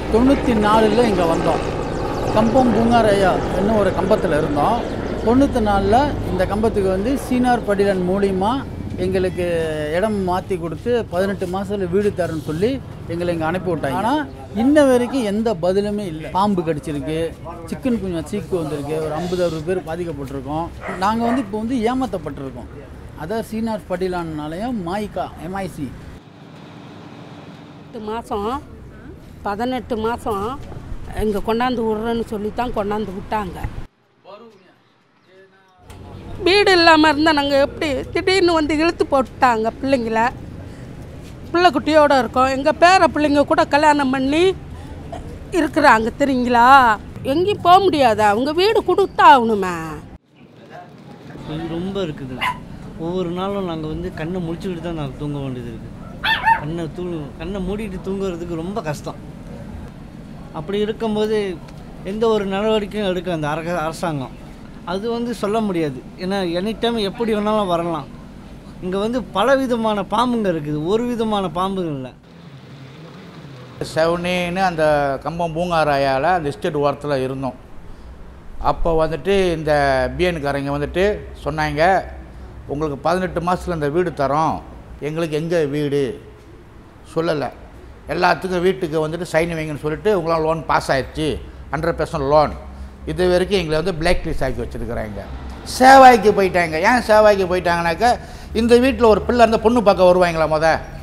தொண்ணூற்றி நாலில் இங்கே வந்தோம் கம்பம் பூங்காரையா என்னும் ஒரு கம்பத்தில் இருந்தோம் தொண்ணூற்றி நாலில் இந்த கம்பத்துக்கு வந்து சீனார் படிலன் மூலிமா எங்களுக்கு இடம் மாற்றி கொடுத்து பதினெட்டு மாதத்தில் வீடு தரேன்னு சொல்லி எங்களை இங்கே அனுப்பி விட்டாங்க ஆனால் இன்ன வரைக்கும் எந்த பதிலுமே இல்லை பாம்பு கடிச்சிருக்கு சிக்கன் குஞ்சா சீக்கு வந்திருக்கு ஒரு ஐம்பது அறுபது பேர் பாதிக்கப்பட்டிருக்கோம் நாங்கள் வந்து இப்போ வந்து ஏமாற்றப்பட்டிருக்கோம் அதான் சீனார் படிலான்னாலையும் மாய்கா எம்ஐசி எட்டு மாதம் பதினெட்டு மாதம் இங்கே கொண்டாந்து விட்றேன்னு சொல்லி தான் கொண்டாந்து விட்டாங்க வீடு இல்லாமல் இருந்தால் நாங்கள் எப்படி திடீர்னு வந்து இழுத்து போட்டுட்டாங்க பிள்ளைங்கள பிள்ளை குட்டியோடு இருக்கோம் எங்கள் பேர பிள்ளைங்க கூட கல்யாணம் பண்ணி இருக்கிறாங்க தெரியுங்களா எங்கேயும் போக முடியாது அவங்க வீடு கொடுத்தா ஆகணுமே இது ரொம்ப இருக்குது ஒவ்வொரு நாளும் நாங்கள் வந்து கண்ணை முழிச்சுக்கிட்டு தான் நாங்கள் தூங்க வேண்டியது இருக்குது கண்ணை தூ கண்ணை மூடிட்டு தூங்குறதுக்கு ரொம்ப கஷ்டம் அப்படி இருக்கும்போது எந்த ஒரு நடவடிக்கையும் எடுக்க அந்த அரக அரசாங்கம் அது வந்து சொல்ல முடியாது ஏன்னா எனி டைம் எப்படி வேணாலும் வரலாம் இங்கே வந்து பல விதமான பாம்புங்க இருக்குது ஒரு விதமான பாம்புங்க இல்லை செவனேன்னு அந்த கம்பம் பூங்காராயால் அந்த எஸ்டேட் ஓரத்தில் இருந்தோம் அப்போ வந்துட்டு இந்த பிஎன்காரங்க வந்துட்டு சொன்னாங்க உங்களுக்கு பதினெட்டு மாதத்தில் இந்த வீடு தரோம் எங்களுக்கு எங்கே வீடு சொல்லலை எல்லாத்துக்கும் வீட்டுக்கு வந்துட்டு சைன் வைங்கன்னு சொல்லிட்டு உங்களால் லோன் பாஸ் ஆயிடுச்சு ஹண்ட்ரட் பர்சன்ட் லோன் இது வரைக்கும் எங்களை வந்து பிளாக் லிஸ்ட் ஆக்கி வச்சுருக்குறாங்க சேவாய்க்கு போயிட்டாங்க ஏன் சேவாய்க்கு போயிட்டாங்கனாக்கா இந்த வீட்டில் ஒரு பிள்ளை இருந்தால் பொண்ணு பார்க்க வருவாங்களா முத